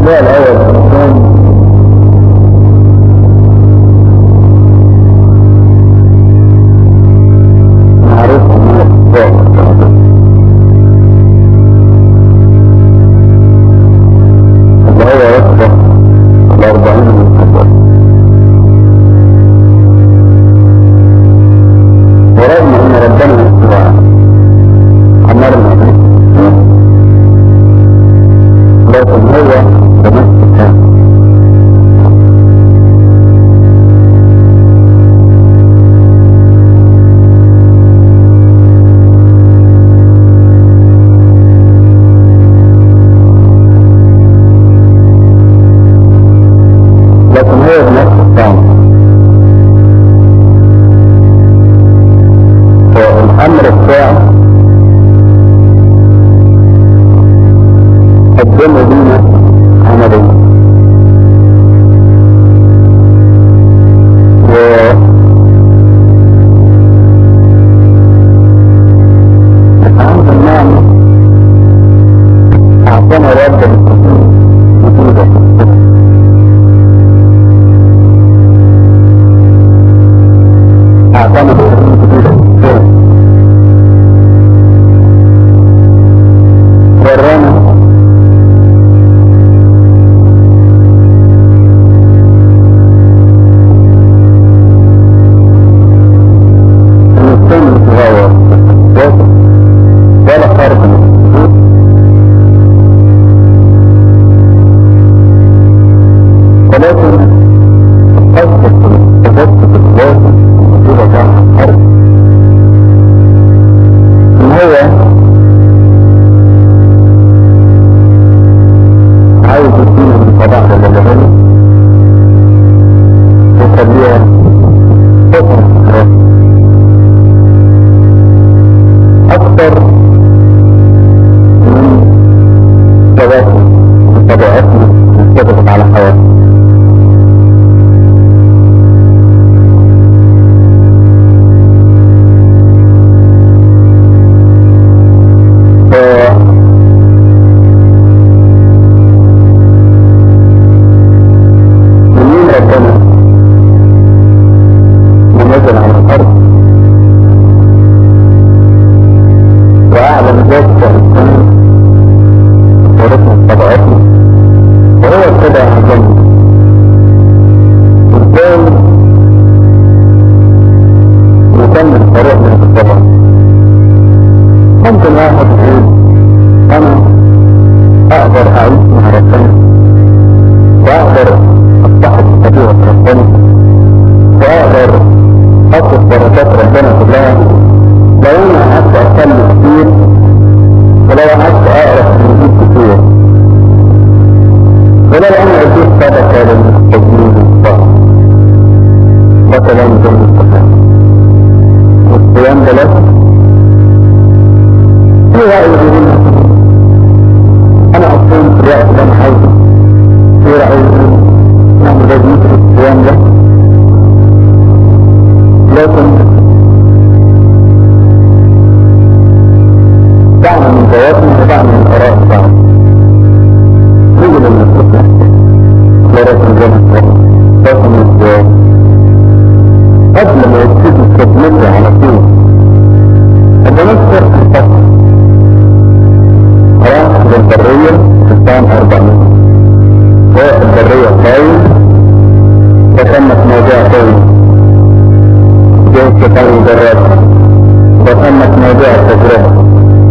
السؤال الأول الإنسان معروف أنه الصوت اللي هو يصبح الأربعين من حجر ورغم أن ربنا يستطيع أمرنا به لكن هو بنفس الكلام لكن هو بنفس الكلام فالأمر الثاني قدموا لنا عملية و الحمد لله أعطانا رب نتيجة أعطانا نتيجة ورانا الإنسان يتغير ولا فرق ولكن القصد في التجسد الواجب النتيجة كان فرق إن هو عايز يدينا من طبعا للغني ويخليها فترة أكثر من ثباتنا من طبيعتنا مستدفت على حياتنا ف منين ربنا منزل على الأرض وأعلم ذلك الإنسان ورثنا طبيعتنا وهو ابتدى عزمنا إزاي نكمل طريقنا في الطبع ممكن واحد يقول أنا أقدر أعيش مع ربنا وأقدر أصطحب طبيعة ربنا وأقدر أطلب بركات ربنا كلها لو أنا قعدت أصلي كتير ولو قعدت أقرأ في الإنجيل كتير ولو أنا أديت صدقة للمستجيب الصالح ده كلام جميل الصحيح والصيام ده لك في رأي بيقول أنا أصوم في الوقت ده أنا عايزه في رأي بيقول نعمل ده بيتر الصيام ده لكن دعنا من جوابنا ودعنا من الآراء بتاعنا نيجي للمسؤول نفسه لرسم زي ما رسم الجواب قبل ما يبتدي خدمتي على طول أنا نذكر الفصل راح للبرية في الساعة 400 والبرية طايل وتمت موضوع طويل جيش طويل دراسة وتمت موضوع التجربة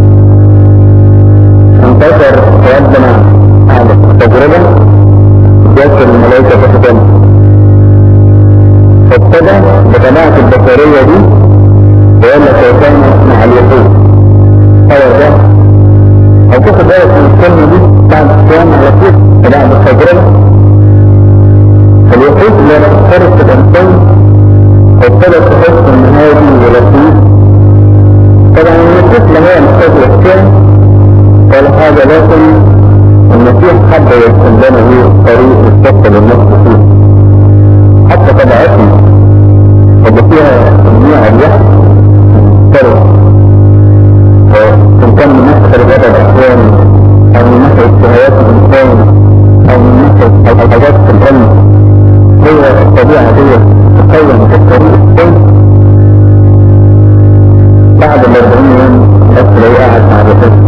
انتشر ربنا على التجربة جات الملائكة تخدمه فابتدى بجماعة البشرية دي بيقول لك كيفان مع اليهود هو ده او تاخد بالك من الكلمة دي بعد الصيام على طول بعد التجربة فاليهود لما تختلف الانسان وابتدت تحس ان هادي ولطيف طبعا النفوس لا هي محتاجة الكلام ولا حاجة لكن المسيح حب يرسم لنا ايه طريق الصف للنفس فيه حتى طبيعتنا اللي فيها تنويع الوحي مختلف وإن كان من ناحية رجال الأحيان أو من ناحية اجتهادات الإنسان أو من الطبيعة دي تقوم بالطريق الثاني بعد ال 40 يوم هتلاقيه قاعد مع بطفل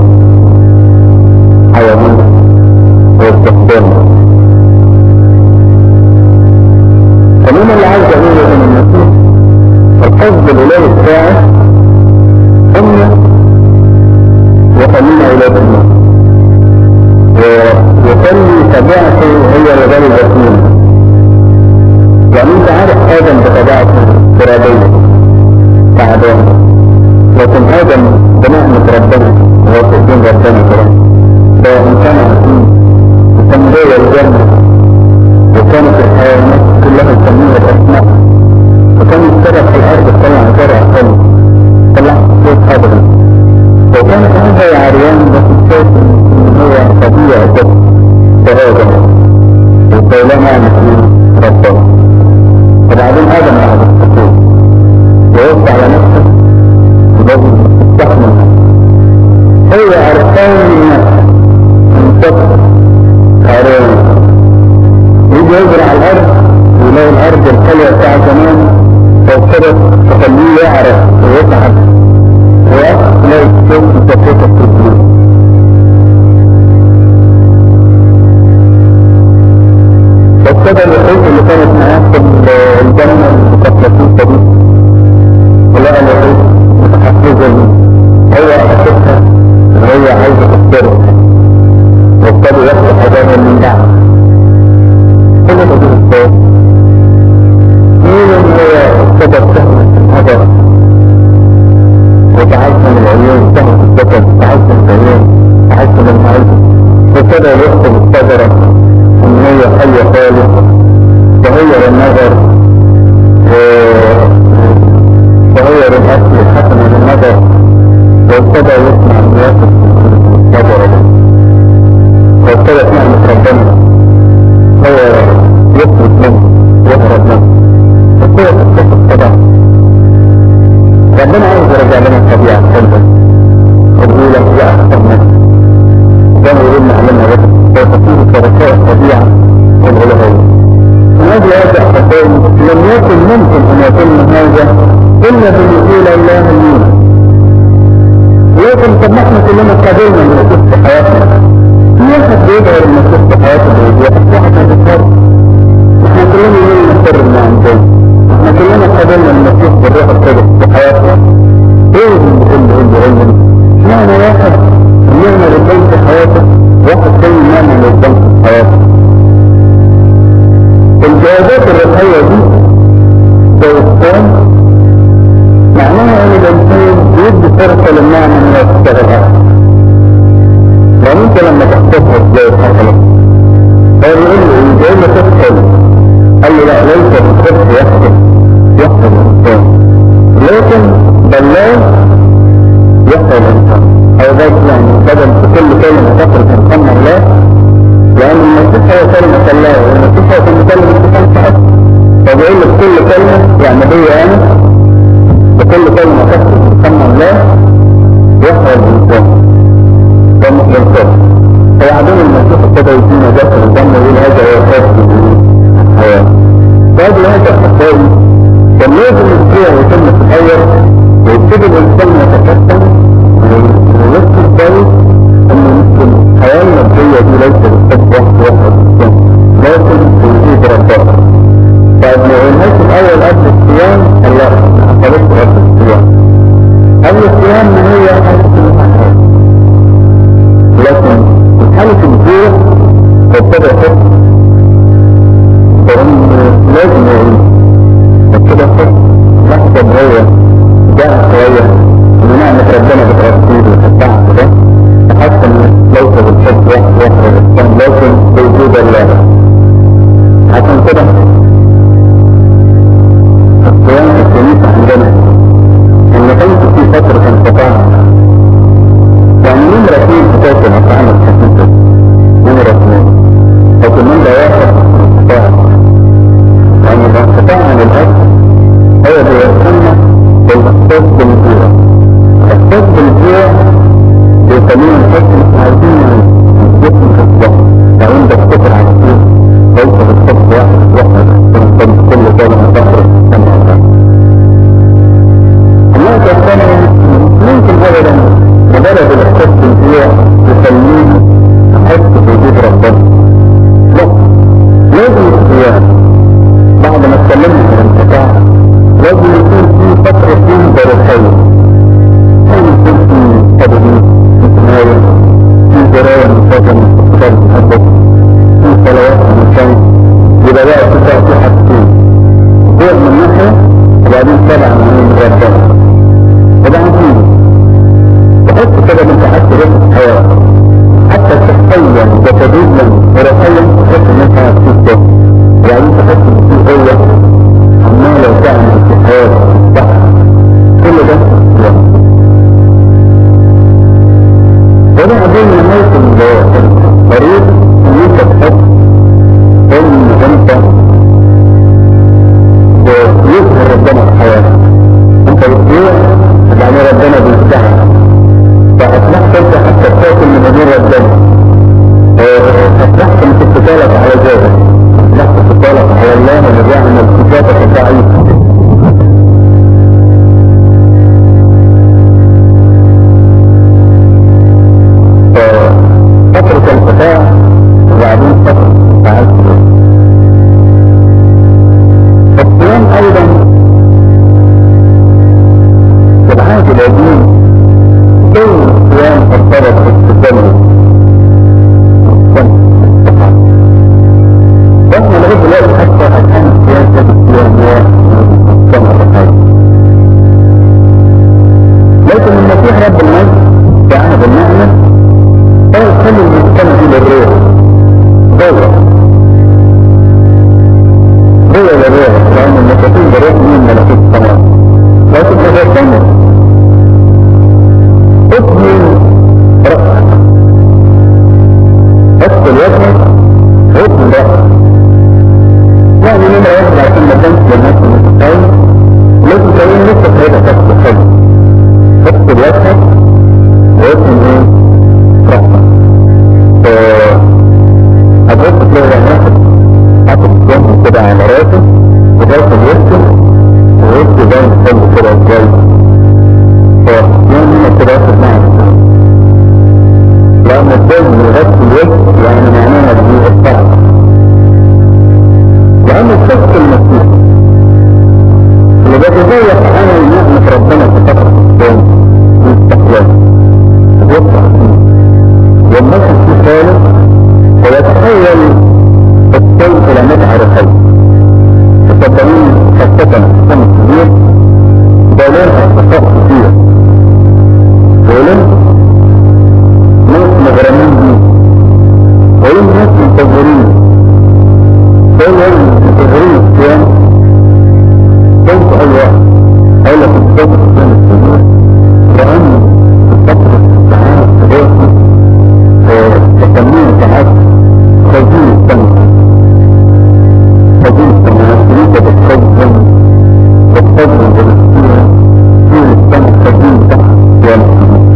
حيوان واستخدامه فمين اللي عايز اقوله ان المسيح القصد الالهي بتاعه امه وخلينا اولاد الله ويخلي طبيعته هي رجال الرسول يعني انت عارف ادم بطبيعته ترابيه تعبان لكن ادم بنعمه ربنا هو تقديم ربنا كمان ده انسان عظيم وكان جوه الجنه وكانت الحيوانات كلها تسميها الاسماء وكان السبب في الارض طلع زرع حلو طلع صوت ابدا وكانت هذا عريان بس شايف ان هو طبيعي بس فهذا وقيلنا نحن ربنا وبعدين ادم بعد السكوت ويوسع على نفسه ولازم تستحمل هو عرفان النفس انتصر عريان يجي يزرع الارض ويلاقي الارض الحلوه بتاع زمان فابتدت تخليه يعرف ويتعب ويلاقي الشوك متفتت في الفلوس فابتدى الوحوش اللي كانت معاه في الجنه المتفلتوسه دي ولقى الوحوش متحفزه دي هو حاسسها وهي عايزه تختاره وابتدوا ياخدوا حاجات من بعض كل ده بالذات مين هو سبب سهمة الهدف وتعزم العيون سهمة الجسد تعزم العيون تعزم المعيشة وابتدى يكتب الشجرة ان هي حية خالص تغير النظر وتغير الاكل حسن النظر وابتدى يسمع الناس الشجرة دي وابتدت نعمة ربنا هو يخرج منه يهرب منه القوة تتخذ طبعا ربنا عايز يرجع لنا الطبيعة الحلوة الأولى هي أحسن منها كان يقول معلمنا بس وتكون شركاء الطبيعة والألوهية من أجل هذا الحسين لم يكن ممكن أن يتم هذا إلا بنزول الله المين لكن طب ما احنا كلنا قابلنا المسيح في حياتنا في واحد بيظهر المسيح في حياته بوضوح في واحد ما بيظهرش احنا كلنا لنا سر اللي عندنا احنا كلنا قابلنا المسيح بالروح القدس في حياتنا ايه اللي اللي اللي اللي معنى واحد نعمل الدم في حياته واحد تاني نعمل الدم في حياته الجوابات الروحية دي جوابتان معناها ان الانسان بيدي فرصة للنعمة ان هي تشتغل اكتر لان انت لما تحتفظ ازاي حصلت هو بيقول له ازاي ما تدخل قال لي لا ليس بالخبز يحدث يحدث الانسان لكن بالله يحدث الانسان او ده يعني بدل في كل كلمة تخرج من فم الله لان المسيح هو كلمة الله والمسيح هو كلمة الانسان فقط فبيقول لك كل كلمة يعني بيا انا بكل كلمة تخرج من فم الله يحدث الانسان ده مش الانسان فبعدين المسيح ابتدى يدينا دخل الدم ويقول هذا هو خاص الحياة بعد هذا الحكاية كان لازم الفيها يتم تتغير ويبتدي الإنسان يتكتم ويذكر كويس أن يمكن الحياة المادية دي ليست بالحب واحد واحد الإنسان لكن بوجود ربنا بعد ما قلناش الأول قبل الصيام قال لا ما حصلتش قبل الصيام قبل الصيام ما هي حالة الحياة لكن في حالة الجوع ابتدى يحس فهم لازم يعيش ابتدى يحس لحظة هو جاء شوية ان نعمة ربنا بتغطيه وتتبعه ده فحس ان ليس بالحب واحد واحد الاسلام لكن بوجود الله عشان كده الصيام في الكنيسة عندنا ان كانت في فترة انقطاع يعني نمرة اثنين بتاكل أطعام الخفيفة نمرة اثنين لكن نمرة واحد انقطاع يعني الانقطاع عن الأكل هو بيوصلنا للإحساس بالجوع الإحساس بالجوع بيخلينا نحس إن إحنا عايزين الجسم في الصحة لو أنت بتاكل على طول ليس بالحب واحد واحد تنتج كل ده تلاقي واحد حاطط جنبه كده على راسه وغاصب وشه ووشه ده مخلي كده ازاي فيوم هنا كده واخد معنى لأن الدم يغطي الوجه يعني معناها دي الصعب لأن الشخص المسيح اللي بيتزيق عن نعمة ربنا في فترة الصوم والاستقلال ويطلع فيه والنفس في خالق ويتحول الصوم إلى متعة روحية تصدقين خاصة في السنة الكبير ده لها أصدقاء كتير ولم ناس مغرمين بيه ولم ناس منتظرين دايما منتظرين الصيام صوت أي واحد أولا في الصوت السنة الكبير لأن في فترة الساعات تداخل تسميه ساعات خزين السنة خزين السنة تريد بتخزن بتخزن بنفسها طول السنة خزين تحت صيام الكبير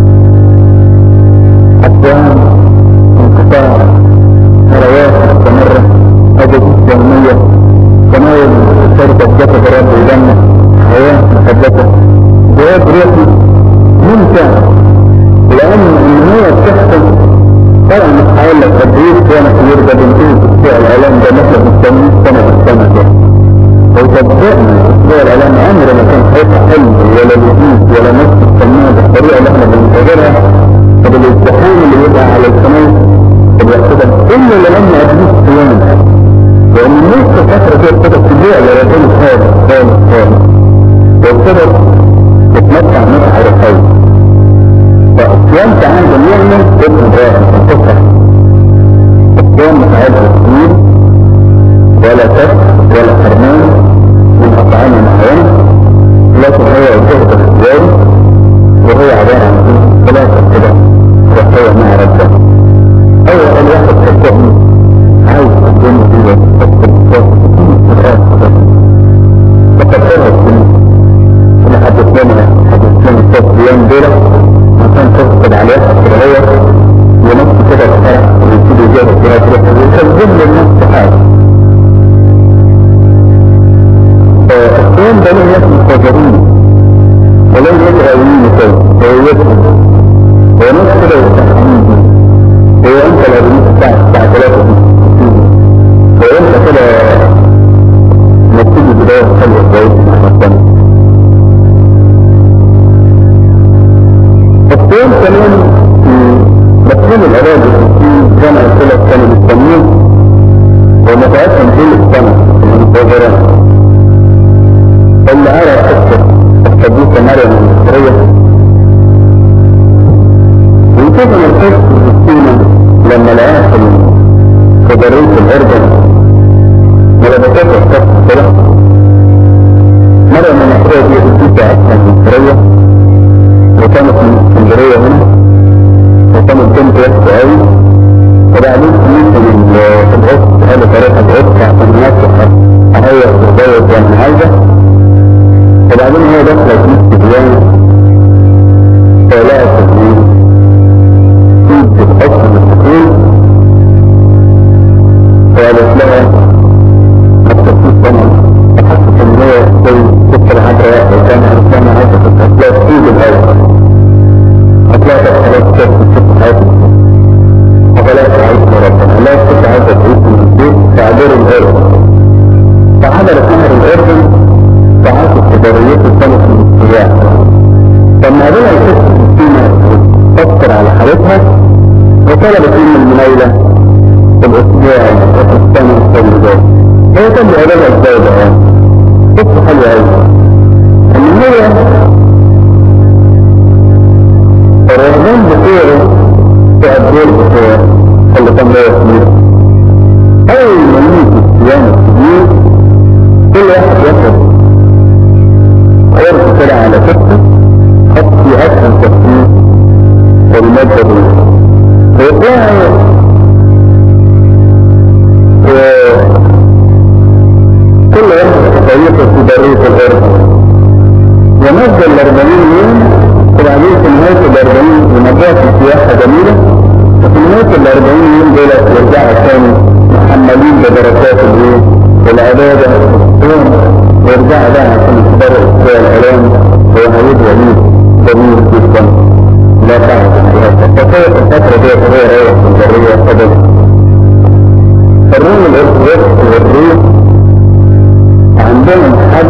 أحيان انقطاع ثروات مستمرة أجد يومية تناول شركة جسد رب يدمر حياة مقدسة جواب روحي ممتع لأن إن هي بتحصل طبعا مش هقول لك قد إيه كان كبير ده بنتهي في أسبوع الإعلام ده مثلا بنسميه سنة بالسنة ده لو صدقنا أسبوع الإعلام عمره ما كان هيبقى حلم ولا لذيذ ولا نفس السماء بالطريقة اللي احنا بننتظرها طب الازدحام اللي يبقى على القناة طب يحصل إلا لما أدريس صيام لأن نص فترة كده ابتدت تبيع لرجل خالص خالص خالص وابتدت تتمتع متعة روحية فالصيام تعالى جميعنا ابن رائع تنتصر الصيام متعدد السنين ولا تك ولا حرمان من أطعام معينة لكن هو جهد اختياري وهي عبارة عن ثلاثة كده روحية مع ربنا أول الواحد صدقني عايز الدنيا دي تفكر بصوت القرآن حضرتك فقد قرأت كل اللي حدثنا حدثنا الصوت اليوم دول عشان تفقد عليها الشرعية ونفس كده الفرح ويبتدي يجاوب فيها تروح ويسلم للنفس حاجة فالصيام ده له ناس مستجرين ولن يدعوين كيف هو يدعو هو ناس كده يستحقين بيه هو انت لو بنيت الساعة الساعة 3 دي هو انت كده نبتدي بداية حلوة كويسة مع ربنا الصيام كمان في مفهوم الإرادة في زي ما قلت لك كانوا بيسموه هو متقسم طول السنة المنتظرات اللي قرأ قصة القديسة مريم المصرية ويشوف ان القصة المسكينة لما لقاها في في برية الأردن ملابسات القصة كده مريم المصرية دي قديسة أصلا مصرية وكانت من اسكندرية هنا وكانت بنت وحشة قوي وبعدين سمعت من القدس قالوا طريقة القدس عشان يصلح أهيئ وزوج وأنا عايزة وبعدين هي دخلت في ديانة فلقت ان في بتحكم السكون وقالت لها ما تكفيش ثمن فحست ان هي زي ست العذراء وكان انسان عايزة تتلاقي في الاول هتلاقي خلاص كيف ست حياتك فبلاش تعيش ربنا لا ست عايزة تعيش من البيت تعبير الأردن فعبرت نهر الأردن فعاشت إداريته كانت من السياح فلما قابلها الست مسكينة تفكر على حالتها وطلبت من المناولة في الأسبوع وفي السنة الثانية ده هي كان بيقابلها ازاي ده يعني قصة حلوة أوي إن هي الرهبان بتوعه في الدور بتوعه اللي كان رايح فيه أول ما يجي الصيام الكبير كل واحد ياخد عرض كده على كتفه حط في أسفل تفكير والمادة دي ويطلع كل واحد طريقه في برية الأرض ونزل الأربعين يوم وبعدين في نهاية الأربعين ونجاة السياحة جميلة وفي نهاية الأربعين يوم دول يرجعوا تاني مؤهلين ببركات الايه العبادة والصوم ويرجع لها عشان يقدروا اسبوع الالام هو هيبقى ليه جميل جدا لا تعرف فيها فكيف الفترة دي هو رايح في البرية قدر الروم الارثوذكس والروس عندهم حد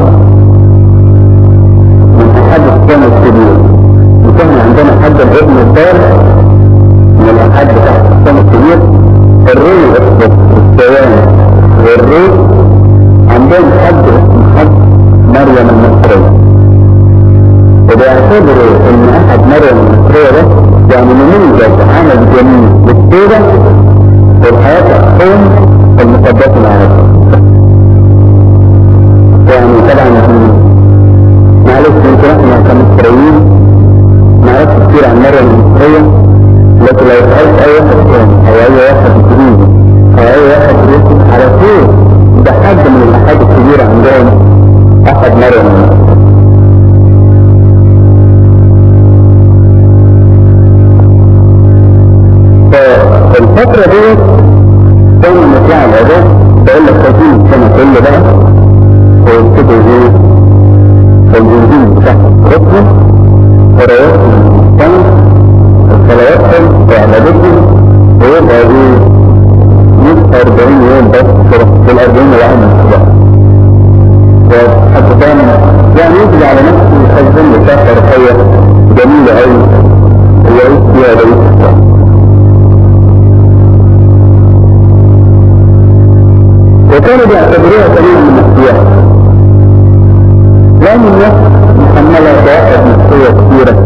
من احد الصوم الكبير وكان عندنا حد الابن الدار من الاحد بتاع الصوم الكبير الروم الارثوذكس والسواني والروس عندهم حد اسمه حد مريم المصرية وبيعتبروا ان احد مريم المصرية ده يعني نموذج عمل جميل للتوبة والحياة الصوم المقدسة العربية يعني طبعا معلش يمكن احنا كمصريين ما نعرفش كتير عن مريم المصرية لكن لو سألت اي واحد تاني او اي واحد انجليزي او اي واحد روسي على طول ده حد من الاحاد الكبيرة عندهم احد مريم المصرية فالفترة دي كان مطلع العدد بقول لك 30 سنة كل بقى ويبتدوا ايه الجنزين بتاعهم ركن قراءاتهم السنة صلواتهم وعبادتهم ويبقى ايه 140 يوم بس في ال 40 يوم من الصباح وحتى كان يعني يجري على نفسه يخزن له شهر روحية جميلة أوي ويعيش فيها بقية السنة وكانوا بيعتبروها كريم من السياحة لأن الناس محملة ضوائر نفسية كثيرة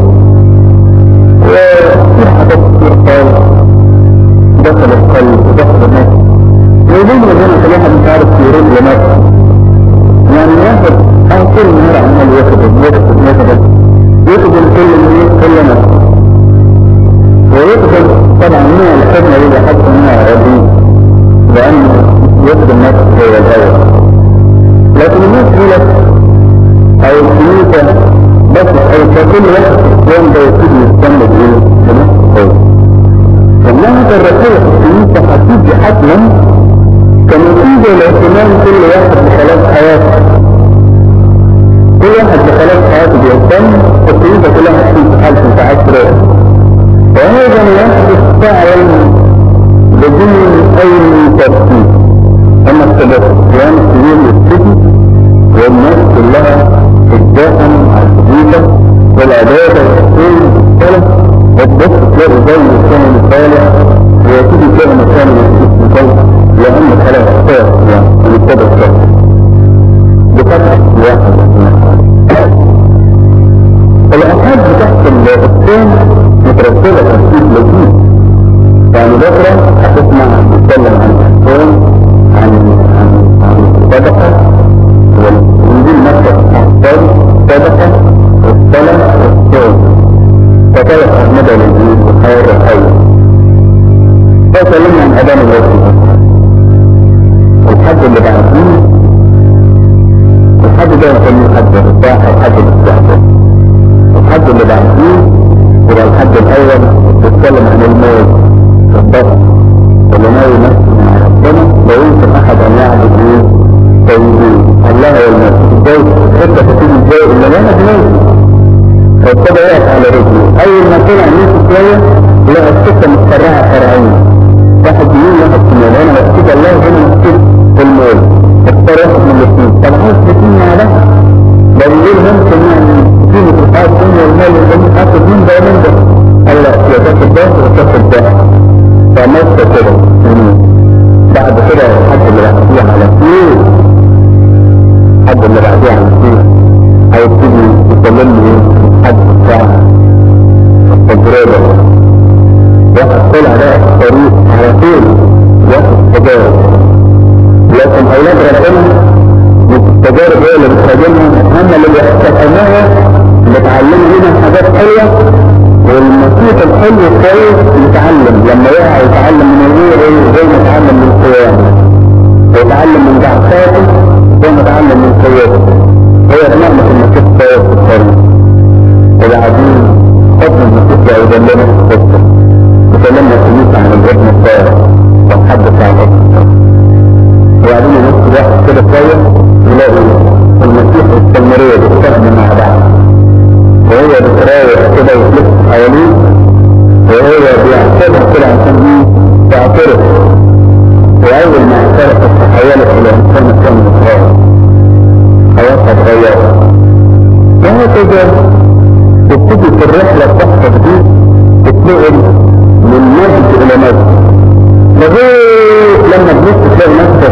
وفي حاجات كتير خالص دخل القلب ودخل النفس ويقولون ان انا خليها مش عارف يرد لنفسه يعني ياخد او كل نهار عمال ياخد ياخد ياخد ياخد كل كل نفسه ويدخل طبعا من الخدمة دي بحس انها رديء لأنه يخدم نفسه هو الأول لكن الناس هنا أو الكنيسة بس أو كل واحد في الإسلام ده يبتدي يهتم بإيه؟ بنفسه هو والنهضة الرسولة في الكنيسة هتيجي حتما كنتيجة لاهتمام كل واحد بخلاص حياته كل واحد بخلاص حياته بيهتم الكنيسة كلها هتكون في حالة انتعاش رأي وهذا يحدث فعلا بدون اي ترتيب اما التدخل قيام السبيل للسجن والناس كلها تتداهم على الكمبيوتر والعبادة والسجن والصلاة وتبص تلاقي زي الإنسان الصالح وتيجي تلاقي مكان الاسم صالح لأن خلاص صار يعني ابتدى الصالح بفتح واحد الأحاد بتاعت الإسلام مترتبة ترتيب لذيذ يعني بكرة هتسمع بيتكلم عن الإحسان عن عن عن الصدقة والإنجيل نفسه الإحسان الصدقة والصلاة والصوم فكيف أحمد الإنجيل والحياة الروحية فكلمنا عن أدام الوصف الحد اللي بعديه الحد ده نسميه حد الرفاع أو حد الاستعداد الحد اللي بعديه يبقى الحد الأول بيتكلم عن الموت في الضغط اللي ناوي نفسه مع ربنا لا يمكن أحد أن يعبد إيه سيدين الله والناس إزاي حتة تيجي إزاي إلا أنا بنوت فابتدى يقف على رجله أول ما طلع نفسه شوية لقى السكة متفرعة فرعين واحد يمين واحد شمال أنا بكتب الله هنا مكتوب في الموت اختار واحد من الاثنين طب عايز الاثنين مع ده ده بالليل ممكن يعني قيمة الحياة الدنيا والمال والجنة هاخد من ده ومن ده قال لا يا تاخد ده وتاخد ده فمسك كده بعد كده الحد اللي بعديه على طول الحد اللي بعديه على طول هيبتدي يسلم لي الحد بتاع التجربة واحد طلع بقى في الطريق على طول ياخد تجارب لكن أولاد ربنا التجارب هي اللي بتخرجنا هم اللي بيحتفلوها بيتعلموا منها حاجات حلوة والمسيح الحلو كويس يتعلم لما يقع يتعلم من غيره زي ما يتعلم من قيامه ويتعلم من ضعفاته زي ما يتعلم من قوته هي نعمة المسيح كويس في الطريق وبعدين فضل المسيح يدلنا في القصة وكلمنا كنيسة عن الابن الصالح والحد بتاع الابن الصالح كده شوية يلاقي المسيح والسامرية بيتكلموا مع بعض وهو بيتراوح كده ويلف حواليه وهو بيعتبر كده عشان ايه تعترف وأول ما اعترفت تحولت إلى إنسان كان متغير حياتها اتغيرت وهكذا تبتدي في الرحلة بتاعتك دي تتنقل من مجد إلى مجد لغاية لما تبص تلاقي نفسك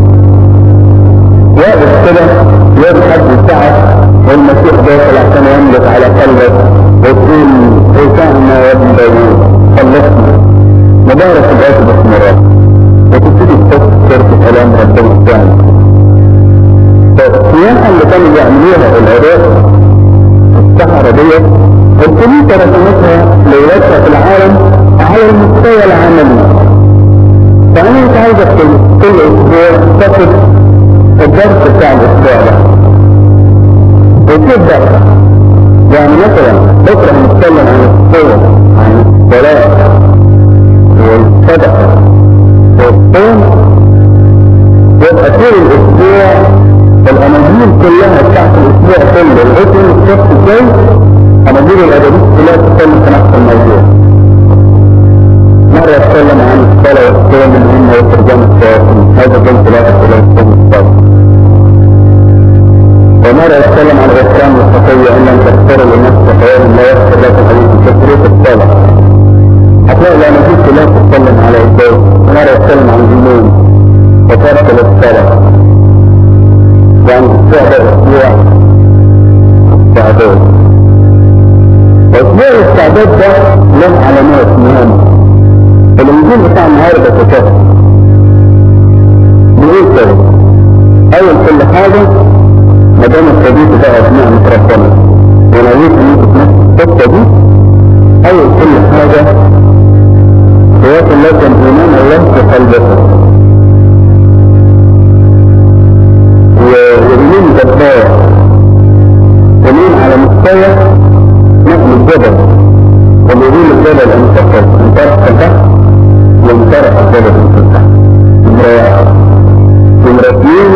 واقف كده يوم حد ساعة والمسيح داخل عشان يملك على قلبك وتقول ايتانا يا ابن داوود خلصنا مبارك الآتي باستمرار وتبتدي تفكر في كلام ربنا الثاني فالسياحة اللي كانوا بيعملوها العراق الصحراء ديت الكنيسة رسمتها لولادها في العالم على المستوى العملي فأنا مش عايزك كل أسبوع تاخد الدرس بتاع الأسبوع ده وتبدأ يعني مثلا بكرة هنتكلم عن الصوم عن الصلاة والصدقة والصوم يبقى طول الأسبوع الأناجيل كلها بتاعت الأسبوع كله لغاية السبت الجاي أناجيل الأدبيات كلها تتكلم في نفس الموضوع مرة يتكلم عن الصلاة والصوم المهمة وترجمة الصوم هذا قلت لا أسئلة الصوم الصلاة ومرة يتكلم عن الغفران والخطية إن لم تغفروا لنفسك فإن لا يغفر لكم عليكم كثرة الصلاة هتلاقي الأناجيل كلها تتكلم على إزاي مرة يتكلم عن النوم وترك للصلاة يعني الأسبوع ده أسبوع استعداد أسبوع الاستعداد ده له علامات مهمة الإنجيل بتاع النهارده كتاب بيقول كده أول كل حاجة ما دام الحديث ده بنعمة ربنا ونويت ان انت تنفذ الخطة دي اول كل حاجة ويكن لكم ايمان الله في قلبكم وإيمان جبار إيمان على مستوى نقل الجبل وبيقول الجبل انتقل انتقل تحت وانترق الجبل انتقل نمرة واحد نمرة اثنين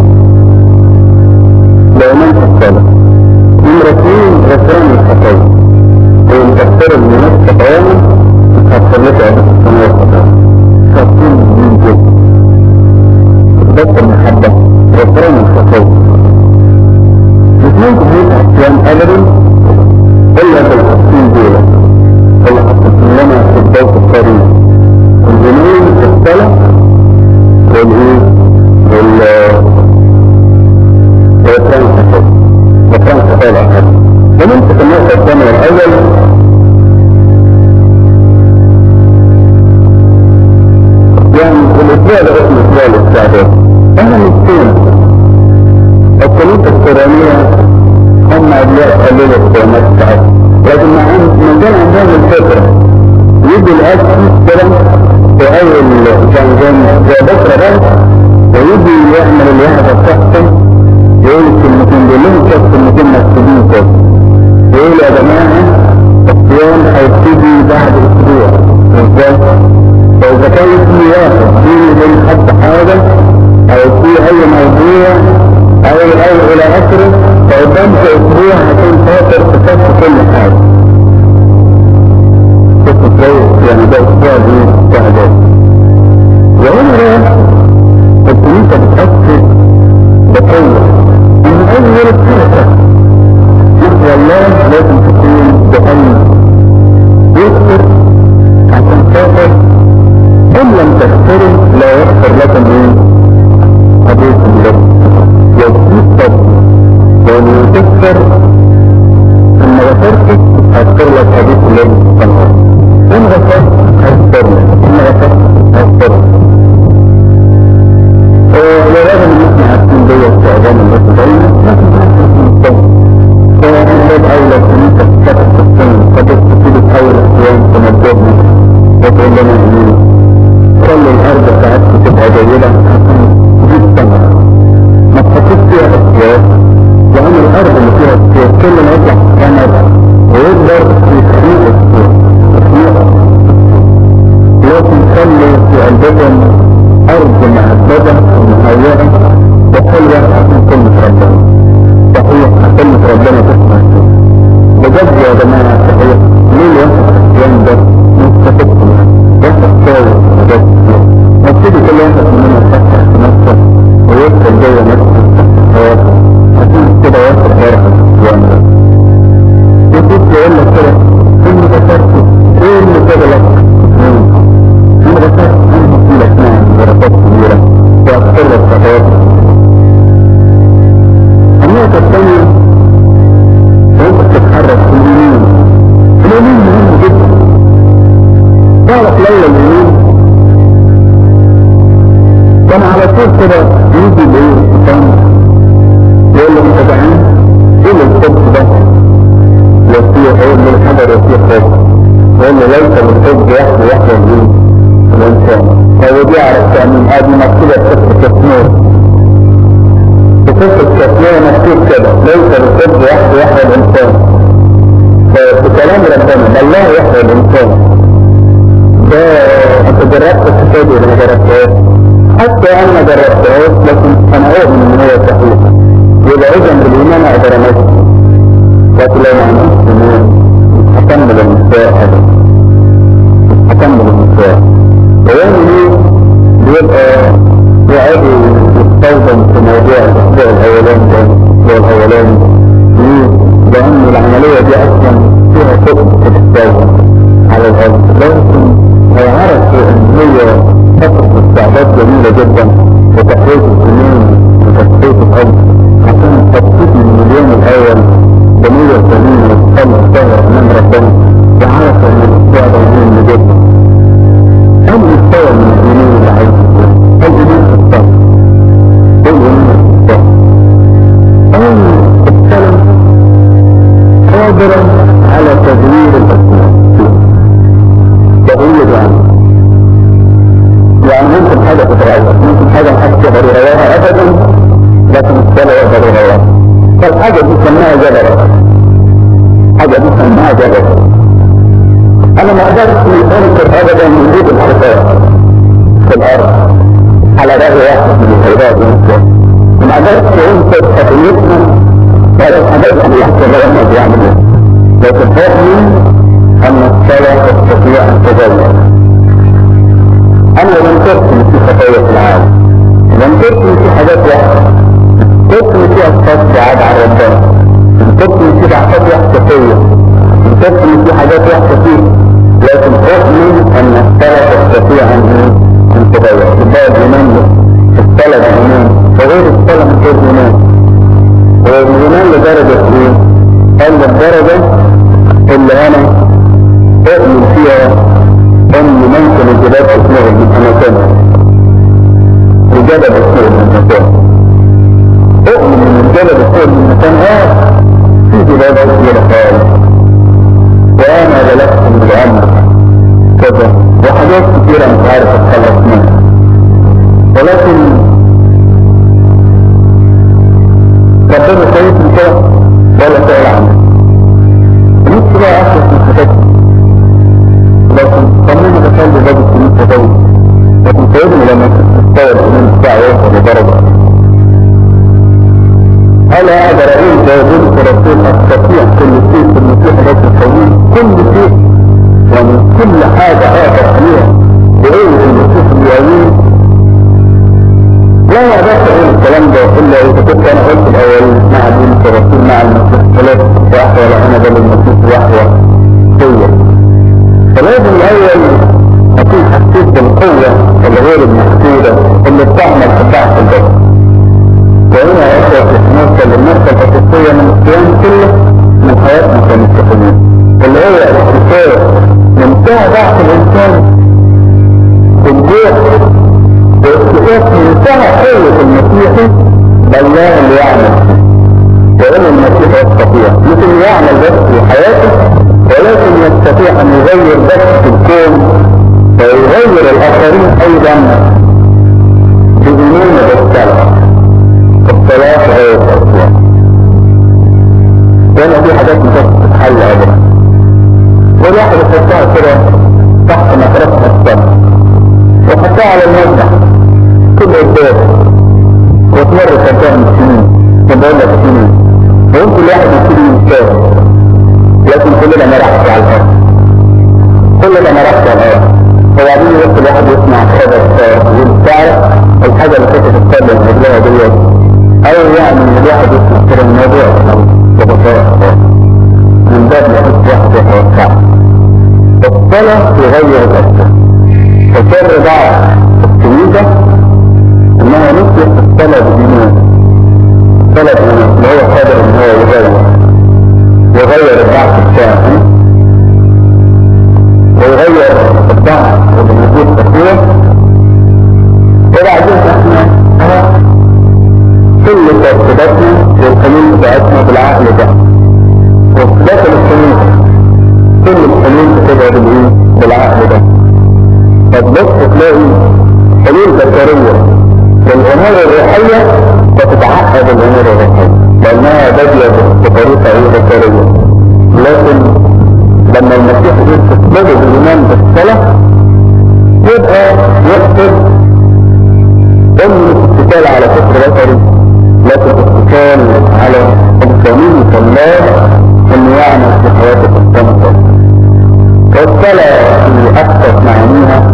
دائما الصلاة نمرة اثنين غفران الخطايا وان تغفر من نفسك خطايانا تغفر لك عدد السماوات خطايا خاصين من جد بس المحبة غفران الخطايا الاثنين تبقى عصيان ابدا الا بالخطين دول اللي حطت لنا في الضوء الطريق الجنون الصلاة والايه وال وكان خطأ وكان خطأ الأحد ونمسك النقطة الثانية الأول يعني الأسبوع ده اسمه أسبوع الاستعداد أنا مسكين الكنيسة القرآنية هم أبناء قليل الصيامات بتاعتهم لكن مع من كان عندهم الفكرة يجي الأكل كده في أول كان زي بكرة بس ويجي يعمل الوحدة بتاعته يقول الكلمتين دول لهم كانت كلمتين مكتوبين كده يقول يا جماعة الصيام هيبتدي بعد أسبوع ازاي؟ فإذا كان في واحد بيني وبين حد حاجة أو في أي موضوع أو أو إلى آخره فقدامك أسبوع هتكون فاكر تكفي كل حاجة. شوف ازاي يعني ده أسبوع دي استعداد. وهنا الكنيسة بتأكد بقوة من أول حركة نحو الله لازم تكون بقلب يغفر عشان خاطر إن لم تغفروا لا يغفر لكم إيه؟ أبوكم لكم يزيد صدق وإن تغفر إن غفرت هغفر لك أبوك الذي تنهر إن غفرت هغفر لك إن غفرت هغفر لك ورغم ان احنا عارفين دي استعجال الناس دايما لكن ما فمن اولى ان انت تتكلم في السنة قد تبتدي تحول احيان تنبهنا وتقول لنا ان خلي الارض بتاعتك تبقى جيدة عشان تجيب ثمرة ما تحطش فيها اختيار لان الارض اللي فيها اختيار كل ما يطلع ثمر ويكبر في خليق اختيار لكن خلي في قلبكم أرض معبدة ومهيئة وحلوة عشان كلمة ربنا صحيح كلمة ربنا تسمع بجد يا جماعة صحيح ليه الواحد اليوم ده مستفيد منها واحد ساوي بجد نبتدي كل واحد مننا يفكر في نفسه ويدخل جوه نفسه حياته عشان كده يوصل غيرها اليوم ده يبتدي يقول لك كده إن ذكرت إيه اللي كده لك إن ذكرت أنا في لك نعم درجات كبيرة وأكثر لك حياتك النقطة الثانية وانت بتتحرك في اليمين اليمين مهم جدا تعرف لولا اليمين كان على طول كده يجي بايه كان يقول له انت جعان ايه اللي الخبز ده يصير ايه من الحجر يصير خبز يقول له ليس الخبز يحيى يحيى الدين الانسان فهو دي عرفت من ادي مكتوبه في سفر كتمور في سفر كتمور مكتوب كده ليس الخبز يحيى يحيى الانسان ففي كلام ربنا ما الله يحيى الانسان ده انت جربت الكتاب ولا ما جربتهاش حتى انا ما جربتهاش لكن انا اؤمن ان هي صحيحه يبقى اذا بالايمان اقدر امشي لكن لو ما عنديش ايمان مش هكمل المساء هذا مش هكمل المساء ويعمل ايه بيبقى يقعد يستخدم في موضوع الاسبوع الاولاني ده الاسبوع الاولاني ليه؟ لان العمليه دي اصلا فيها حكم في التستخدم على الارض لكن هيعرف ان هي فتره استعداد جميله جدا وتحريك الجنين وتصفيه الارض عشان تبسيط من اليوم الاول جميله سليمه وتصلي الشهر امام ربنا وعرف ان الاسبوع ده مهم جدا أي مستوى من الإيمان اللي عايز يكون الإيمان في الصبر الإيمان في الصبر أي السلام قادرا على تغيير الأسماء تغيير يعني يعني ممكن حاجة تتغير ممكن حاجة محدش يقدر يغيرها أبدا لكن السلام يقدر يغيرها فالحاجة دي سماها جبل حاجة دي سماها جبل انا ما قدرتش انكر ابدا وجود الحركات في الارض على رأي واحد من العباد يمكن ما قدرتش انكر خطيتنا ولا قدرت ان يحصل لنا بيعملوا لكن فهمي ان الصلاة تستطيع ان تغير انا لم تكن في خطايا في العالم لم تكن في حاجات واحدة تكن في اشخاص بعاد عن ربنا تكن في ضعفات واحدة فيا تكن في حاجات واحدة فيك لكن أؤمن أن الصلاة تستطيع أن أن تغير يبقى الإيمان الصلاة الإيمان وغير الصلاة من غير الإيمان والإيمان لدرجة إيه؟ قال الدرجة اللي أنا أؤمن فيها أن ممكن الجبال تتنقل من مكانها الجبل يتنقل من مكانها أؤمن أن الجبل يتنقل من مكانها في جبال كثيرة خالص وانا بلغتهم بالعمر كذا وحاجات كثيرة مش عارف اتخلص منها ولكن ربنا شايف كده ولا سأل عنه نفسي بقى اخلص من حاجات لكن طمني بخلي باب السنين تطول لكن سيدنا لما تستوى السنين بتاعه يوصل لدرجة ألا أقدر أقول زي بنت رسول أستطيع كل شيء في المسيح رب الطويل كل شيء يعني كل حاجة أقدر عليها بقوة المسيح اليومين لا أقدر أقول الكلام ده إلا إذا كنت أنا قلت الأول مع بنت رسول مع المسيح ثلاث وأحوى لأنا بل المسيح وأحوى قوة فلازم الأول أكون حسيت بالقوة الغير المحدودة اللي بتعمل في ضعف الجسد وهنا يأتي نوصل للنقطة الأساسية من الصيام كله من حياتنا كمسيحيين اللي هي الاكتشاف منتهى ضعف الإنسان بالجوع واكتشاف منتهى قوة المسيحي بالله اللي يعمل وإن المسيح يستطيع ممكن يعمل بس في حياته ولكن يستطيع أن يغير بس في الكون ويغير الآخرين أيضا بإيمان بالسلام الصلاة غير الصلاة وانا في حاجات مش تتحل ابدا والواحد يحطها كده تحت مطرحها الصلاة وحطها على المذبح كل قدام وتمر صدقني سنين وبقول لك سنين ويمكن الواحد يبتدي يتشاور لكن كلنا ما راحش على الارض كلنا ما راحش على الارض وبعدين يبقى الواحد يسمع خبر ويتعرف الحاجه اللي كانت تتكلم قبلها ديت او يعني الواحد يسمع كده الموضوع ببساطه من باب يحس واحد يتوقع الصلاه تغير الاسباب وسر بعض الكنيسه انها نسيت الصلاه بدينها الصلاه بدينها اللي هو قادر ان هو يغير يغير الضعف بتاعه ويغير الضعف اللي موجود في القوة وبعدين احنا اه كل ترتيباتنا والقانون بتاعتنا بالعقل ده وفي القانون كل القانون بتبقى بالايه؟ بالعقل ده فتبص تلاقي حلول بشرية للأمور الروحية فتتعقد الأمور الروحية لأنها بادية بطريقة ايه بشرية لكن لما المسيح يقول تطلبوا الإيمان بالصلاة يبقى يقصد أن الاتكال على فكر بشري لكن الاتكال على إمكانية الله أنه يعمل في حياة الإنسان والصلاة في أكثر معانيها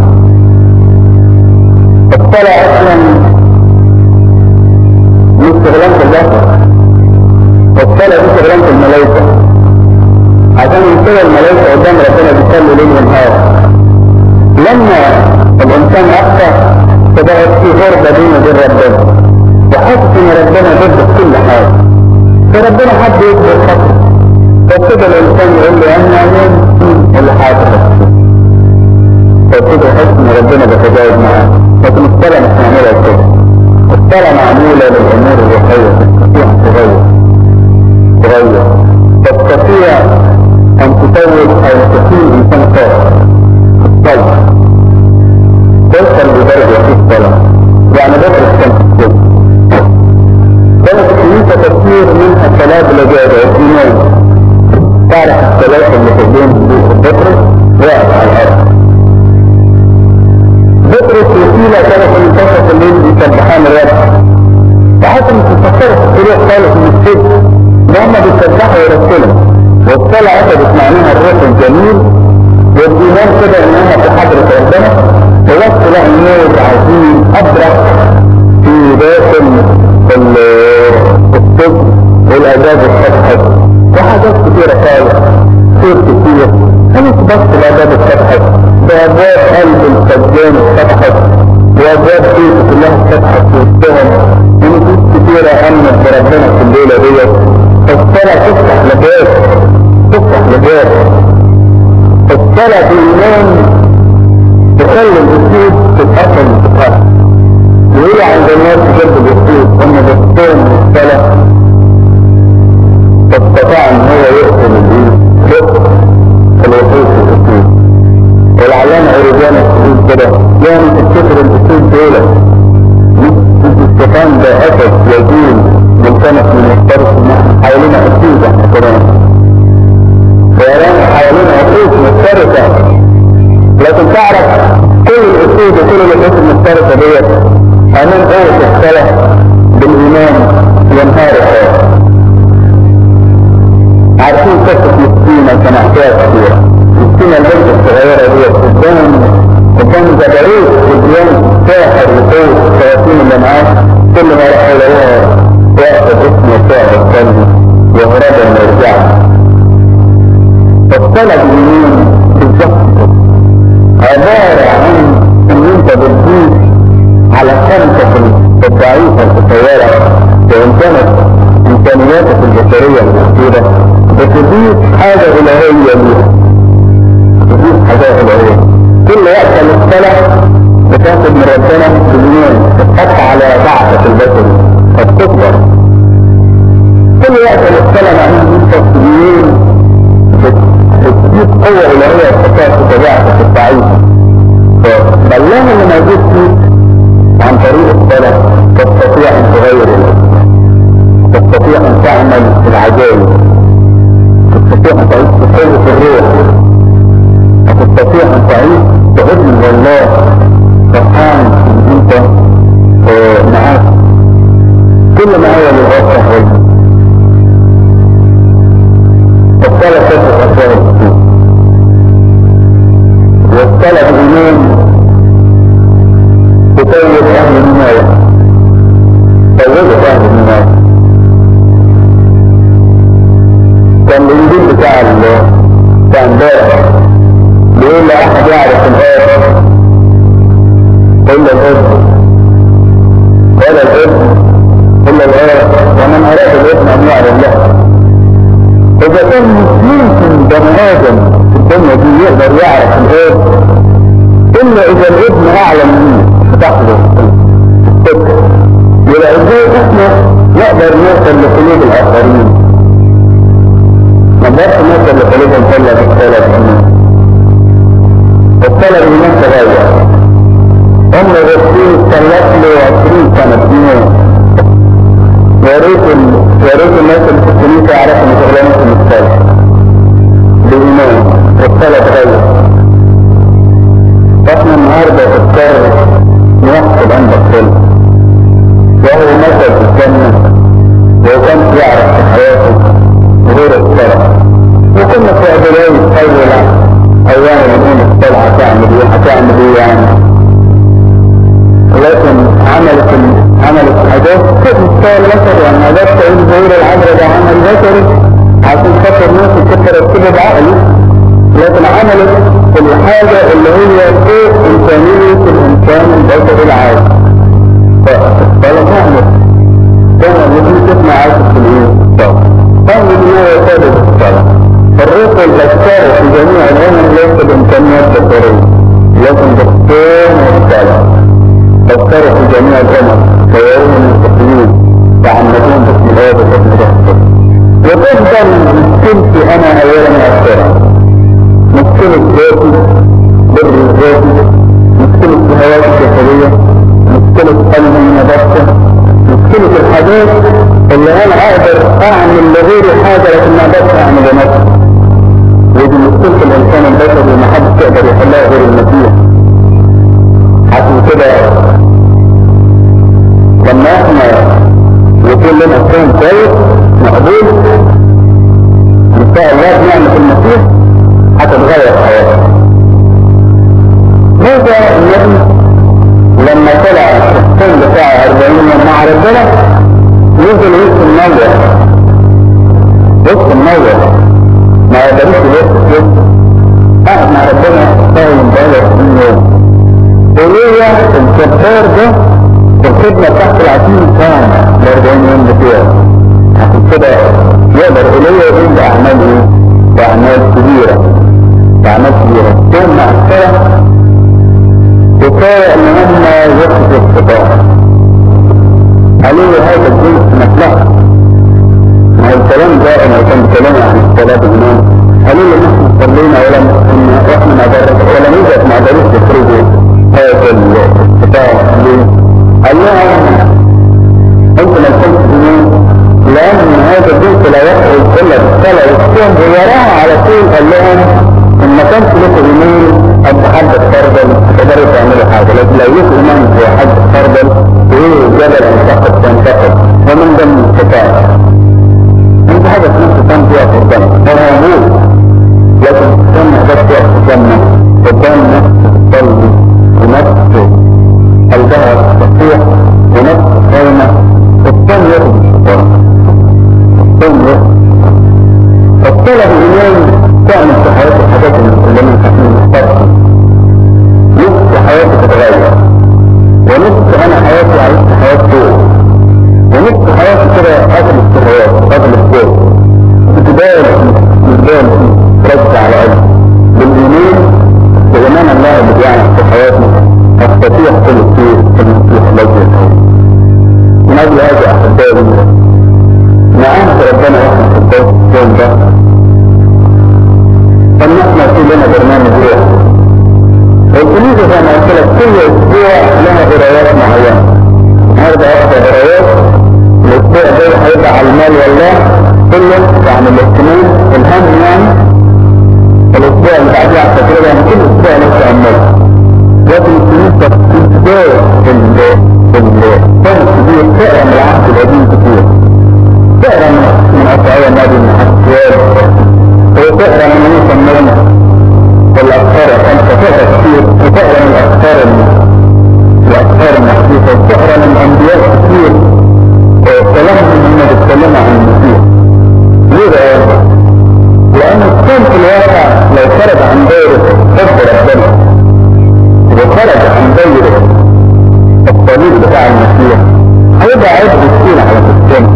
الصلاة أصلا مش شغلانة البشر الصلاة دي شغلانة الملائكة عشان يستوى الملائكة قدام ربنا بيصلوا ليل ونهار لما الإنسان أخطأ فبقت في غربة بينه وبين ربنا وحاسس إن ربنا ضد في كل حاجة فربنا حب يكبر خطر فابتدى الإنسان يقول له أنا مين اللي حاصل فابتدى يحس إن ربنا بيتجاوب معاه لكن الصلاة مش معمولة كده الصلاة معمولة للأمور الروحية تستطيع أن تغير تغير تستطيع أن تزود أو تكون إنسان صالح الصلاة توصل لدرجة في الصلاة يعني بكرة كان في الصلاة كانت الكنيسة تفسير منها صلاة العبادة والإيمان تعرف الثلاثة اللي في الدين بطرس واقف على الأرض بطرس وسيلة كانت في منتصف الليل بيسبحان الرب وحتى مش مفكرة في الطريق خالص من السجن ده هما بيسبحوا ويرسلوا والصلاة أخذت معناها الروح الجميل والإيمان كده إنها في حضرة ربنا ووصف لها النور عظيم أبرق في داخل السجن والأجاز اتفتحت وحاجات كتيرة خالص خير كتير أنا بس الأجاز اتفتحت بأبواب قلب السجان اتفتحت وأبواب بيته كلها اتفتحت وسطهم ونفوس كتيرة أمنت بربنا في الليلة ديت فالصلاة تفتح لباب تفتح لباب الصلاة بالإيمان تخلي الأسود تتأثر وتتأثر وهي عند الناس جد الأسود أما بالصوم والصلاة فاستطاع ان هو يقتل الايه الوحوش الاسود والعلامة اوريجان السود كده يعني تفتكر الاسود دولة مش استفان ده اسد يزيل من سنة من الطرف حوالينا اسود احنا كمان ويران حوالينا وحوش مفترسة لكن تعرف كل الاسود وكل الوحوش المفترسة ديت امام قوة الصلاة بالايمان ينهار الحياة عارفين قصة مسكينة كان احكاية كثيرة مسكينة البنت الصغيرة دي قدام قدام جبروت قدام ساحر وقوة الشياطين اللي معاه كل ما راح يلاقوها واقف اسمه ساحر قلبي وهربا ما يرجعش فالصلاة باليمين بالظبط عبارة عن ان انت بتزيد على خمسة الضعيفة القصيرة وان كانت امكانياتك البشرية المحدودة بتضيف حاجة إلهية ليها تضيف حاجة إلهية كل وقت الصلاة بتاخد من ربنا باليمين تتحط على ضعفة البشر فبتكبر كل وقت الصلاة معناه انت باليمين بتضيف قوة إلهية تتحط ضعفة الضعيفة فالله اللي موجود فيك عن طريق الصلاة تستطيع أن تغير الأسماء تستطيع أن تعمل العجائب تستطيع أن تعيش بقوة الروح وتستطيع أن تعيش بإذن الله فرحان إن أنت معاك اعلى مني فتح له السكة يبقى ازاي احنا نقدر نوصل لقلوب الاخرين ما نقدرش نوصل لقلوبهم الا بالطلب منه الطلب هناك تغير عمر الرسول سلف له 20 سنة سنين يا ريت يا ريت الناس اللي في الكنيسة يعرفوا ان شغلانتهم الصلاة بالإيمان والصلاة تغير فاحنا النهارده تذكر نحصل عندك خلق وهو مثل في الجنة وهو كان يعرف في حياته غير الصلاة وكنا في بداية أول أيام اليوم الصلاة هتعمل إيه هتعمل إيه يعني لكن عملت عملت حاجات كيف مستوى البشر يعني ما قدرت اقول ظهور العبرة ده عمل بشري عشان خاطر ناس تفكر كده بعقلي لكن عملت الحاجة اللي هي فوق إمكانية الإنسان البشري العادي فلا تعمل كان الذي تسمع عاشق في الإيه كان الذي يصادق الصلاة فالروح والأفكار في جميع الأمم ليس بإمكانيات بشرية لكن بالصوم والصلاة فكروا في جميع الأمم كيوم المستقيمين يعمدون باسم الآب والابن والروح وتفضل مشكلتي أنا أولا أكثرها مشكلة ذاتي بر ذاتي مشكلة الهوات الجسدية مشكلة قلبي نظافته مشكلة الحاجات اللي أنا أقدر أعمل لغيري حاجة لكن ما أقدرش أعمل لنفسي ودي مشكلة الإنسان البشري اللي محدش يقدر يحلها غير المسيح عشان كده لما احنا يكون لنا كلام كويس مقبول ان شاء الله بنعمة المسيح هتتغير حياتنا موسى النبي لما طلع السن بتاعه 40 يوم مع ربنا نزل وسط المية وسط المية ما يقدرش يوسط وسط قاعد مع ربنا صايم بقاله 20 يوم وليا الجبار ده في الخدمة تحت العشرين سنة ل 40 يوم بتوعه عشان كده يقدر إليه يقول بأعمال إيه؟ بأعمال كبيرة بأعمال كبيرة ثم أكثر كفاية إن هم يخفوا الخطاب عليه هذا الجنس مصلحة ما هو الكلام ده أنا كان بكلام عن الصلاة الإمام قالوا لي نحن صلينا ولم إن إحنا ما درس ولم يوجد ما درس يخرجوا هذا الخطاب ليه؟ قال لهم أنت لم تنسوا لأن هذا الجنس لا يخرج إلا بالصلاة والصوم ووراها على طول قال لهم إن ما كانش لكم يمين أو حد فرضا تقدروا تعملوا حاجة لكن لو لكم إيمان في حد فرضا إيه جبل انتقد تنتقد ومن ضمن الكتاب أنت حاجة في نفس الكتاب فيها قدام هو موجود لكن تستنى بس وقت قدامنا قدام نفسه تصلي ونفسه قلبها تصيح ونفسه خايمة الصوم ياخد الشيطان الصوم ياخد الطلب الإيمان تعمل في حياة الحاجات اللي كلنا حاسين مختلفة نص حياتي تتغير ونص أنا حياتي عايشت حياة فوق ونص حياتي كده قبل الصغيرات قبل الفوق بتبان بتبان رد على قلبي بالإيمان بإيمان الله اللي بيعمل في حياتنا أستطيع كل شيء في المسيح الذي يحيي من أجل هذا أحبائي نعمة ربنا واحنا في الدوم ده ان احنا في لنا برنامج روح الكنيسة زي ما قلت لك كل اسبوع لها قرايات معينة النهارده واخدة قرايات الاسبوع الجاي هيبقى على المال والله كله يعني الاهتمام الهم يعني الاسبوع اللي بعديه على التجربة يعني كل اسبوع له تأمل لكن الكنيسة بتبدأ في الفن الكبير تقرا من العهد القديم كتير تقرا من أشعياء النبي من حسيات وتقرا من موسى النبي والأفكار أنت تقرا كتير وتقرا من الأفكار الأفكار المحدوثة وتقرا من أنبياء كتير كلامهم هم بيتكلموا عن المسيح ليه بقى؟ لأن الكون في الواقع لو خرج عن دائرة حب ربنا وخرج عن دائرة الطريق بتاع المسيح هيبقى عيب كتير على السكان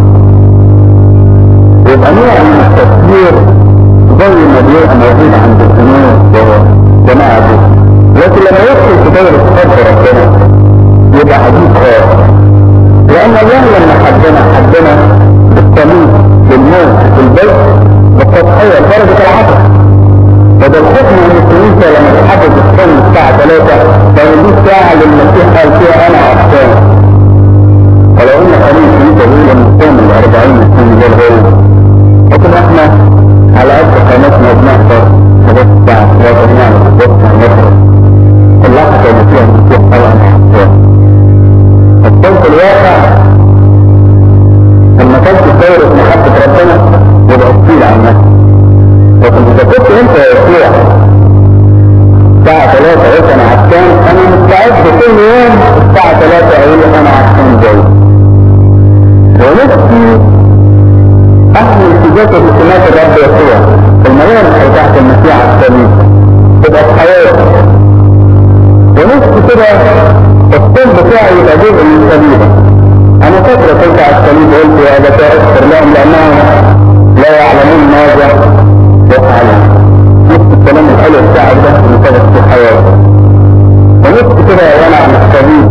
يبقى نوع من التفكير زي ما بيبقى موجود عند الجنود وجماعة دي لكن لما يدخل في دائرة حب ربنا جسد سمات الرب يسوع الملامح بتاعت المسيح على الصليب تبقى في حياتي ونفسي كده الصوم بتاعي يبقى جزء من صليبك انا فاكر كنت على الصليب قلت يا ابا اغفر لهم لانهم لا يعلمون ماذا يفعلون نفس الكلام الحلو بتاعك ده اللي في حياتي ونفسي كده وانا على الصليب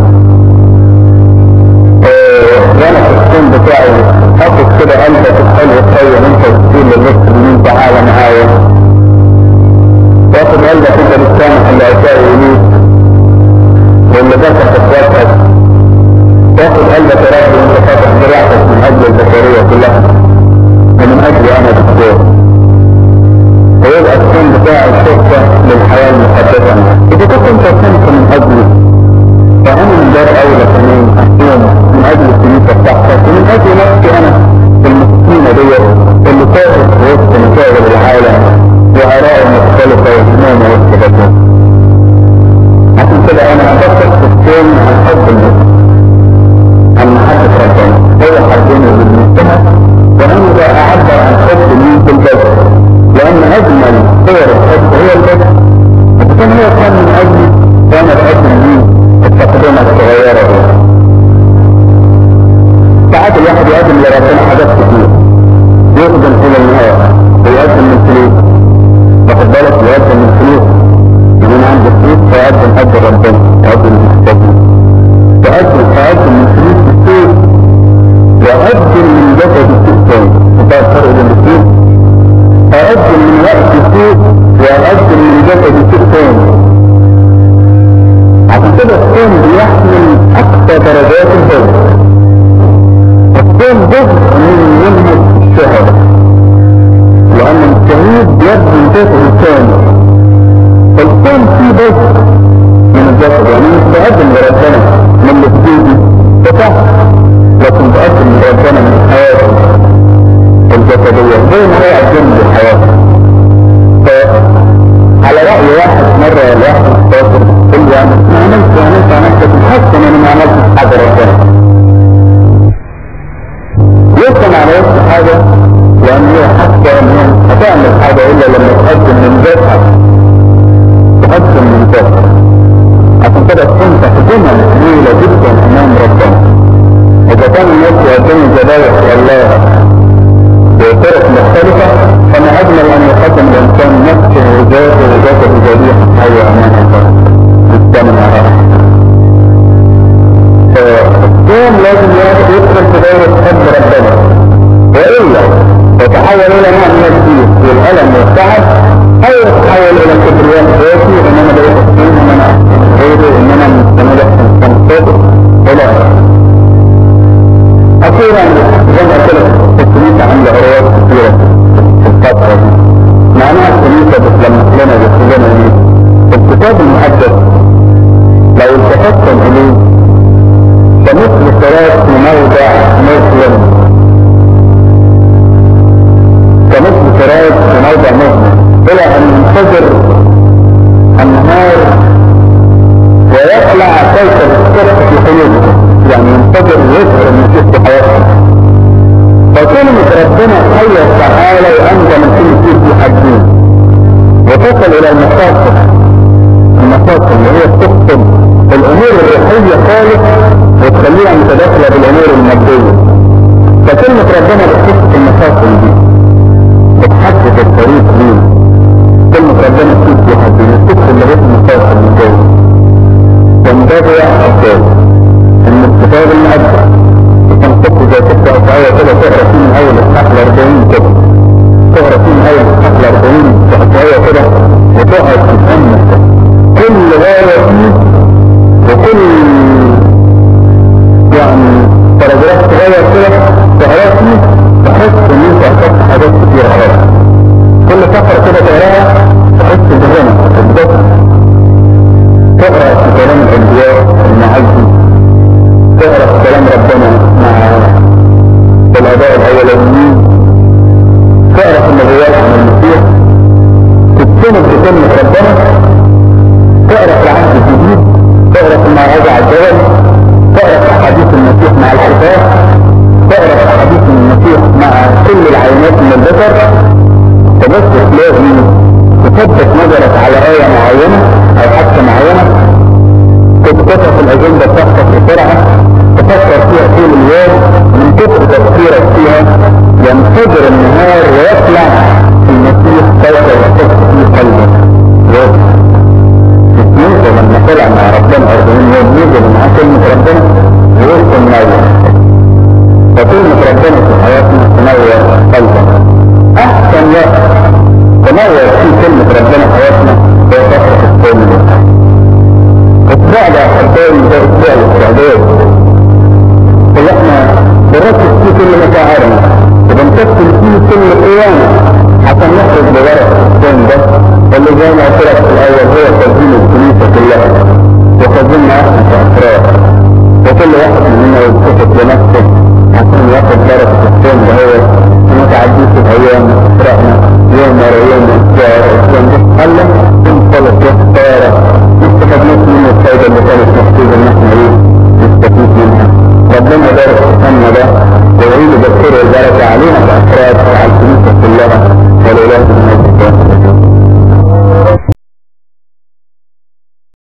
وانا في الصوم بتاعي اخد كده قلبك الحلو الطيب انت وتقول للنفس ان تعالى معايا واخد قلبك انت بالسامح اللي اساء اليك واللي دخل في اخواتك واخد قلبك يا رب وانت فاتح دراعتك من اجل البشريه كلها ومن اجل انا دكتور ويبقى الصوم بتاعي فرصه للحياه المقدسه اذا كنت انت صمت من اجلي فأنا من باب أولى كمان أحيان من أجل الكنيسة بتاعتك ومن أجل نفسي أنا المسكينة دي اللي تاهت في وسط مشاغل العالم وآراء مختلفة وهموم واستبدال عشان كده أنا أفكر في الصوم عن حب الناس عن محبة ربنا هو حبنا بالمجتمع وأنا بقى أعبر عن حب مين في البدء لأن أجمل صور الحب هو البدء إذا كان هو كان من أجلي فأنا بقدم مين التقدمة الصغيرة دي ساعات الواحد يقدم لربنا حاجات كتير يقدم إلى النهاية ويقدم من فلوس واخد بالك يقدم من فلوس يكون عنده فلوس فيقدم قد ربنا يقدم المستقبل يقدم فيقدم من فلوس كتير ويقدم من جسد كتير تاني انت الفرق بين الاثنين فيقدم من وقت كتير ويقدم من جسد كتير تاني عشان كده الصوم بيحمل أقصى درجات الجو الصوم جزء من منهج الشهر لأن الشهيد بيبني جسد الثاني الصوم فيه جزء من الجسد يعني مش بقدم لربنا من اللي في جيبي بتاع لكن بقدم لربنا من حياتي الجسدية زي ما هو قدم لي حياتي على رأي واحد مرة الواحد الشاطر قال لي انا ما عملت عملت عملت حاسس ان انا ما عملتش حاجة ربنا يفهم على نفس حاجة لان هي حاسة ان هي هتعمل حاجة الا لما تقدم من ذاتها تقدم من ذاتها عشان كده تكون تقدمها طويلة جدا امام ربنا اذا كان الناس يقدموا ذبايح لله بطرق مختلفة فما أجمل أن يقدم الإنسان نفسه وذاته وذاته ذبيحة حية أمام الله بالثمن على فالصوم لازم يدخل في دائرة حب ربنا وإلا يتحول إلى نوع من الضيق والألم والتعب أو يتحول إلى كبرياء ذاتي إن أنا بقيت الصوم إن أنا أحسن غيري إن أنا مستمر أحسن صادق إلى آخره أخيرا زي ما قلت لك الكنيسة عاملة عروض كثيرة في الفترة دي معناها الكنيسة بتلمح لنا بتقول لنا ايه؟ الكتاب المقدس لو التفتم إليه كمثل صلاة في موضع مسلم كمثل صلاة في موضع مسلم إلى أن ينتظر النهار ويطلع كوكب الصبح في قلوبهم يعني ينتظر يظهر المسيح في حياتهم فكلمة ربنا حية تعالى وأنت من كل شيء في حجين وتصل إلى المقاصد المقاصد اللي هي تقصد الأمور الروحية خالص وتخليها متداخلة بالأمور المادية فكلمة ربنا بتخص المقاصد دي بتحدد الطريق ليه كلمة ربنا تشوف في حجين تدخل لغاية المقاصد من جوه ومتابع أفضل ان الكتاب المقدس تنطق زي تقرا في آية كده تقرا فيه من أول إصحاح ل 40 كده تقرا فيه من أول إصحاح ل 40 تحط آية كده وتقعد تتأمل كل آية فيه وكل يعني باراجراف صغير كده تقراه فيه تحس إن أنت أخدت حاجات كتير عليها كل فقرة كده تقراها تحس بغنى بالضبط تقرا في كلام الأنبياء المعزي تقرا في كلام ربنا مع الاباء الاولانيين تقرا في النبوات عن المسيح تتسند بكلمه ربنا تقرا في العهد الجديد تقرا في الموعظه على الجبل تقرا في احاديث المسيح مع الحفاظ تقرا احاديث المسيح مع كل العينات من البشر تبص تلاقي تثبت نظرك على آية معينة أو حتى معينة تكتبها في الأجندة بتاعتك بسرعة تفكر فيها طول اليوم من كتر تفكيرك فيها ينفجر النهار ويطلع المسيح سوف يحط في قلبك موسى لما طلع مع ربنا 40 يوم نزل مع كلمة ربنا ووسط منور فكلمة ربنا في حياتنا تنور قلبنا أحسن وقت تنور فيه كلمة ربنا في حياتنا هو فترة الصوم ده الأسبوع ده أحبائي ده أسبوع الاستعداد اللي احنا بنركز فيه كل مشاعرنا وبنكتب فيه كل قيامة عشان نخرج بورق الصوم ده اللي زي ما قلت لك في الأول هو تسجيل الكنيسة كلها وتسجيلنا احنا كأفراد وكل واحد مننا يتكتب لنفسه عشان ياخد بركة الصوم ده هو وما تعديش الأيام وتفرقنا يوم ورا يوم أسبوع أسبوع نتكلم ونصلح واختار ما استفدناش منه الفايدة اللي كانت محسوبة إن احنا إيه نستفيد منها ربنا يبارك في سنة ده ويعيد بخير البركة علينا كأفراد وعلى الكنيسة كلها ولله المجد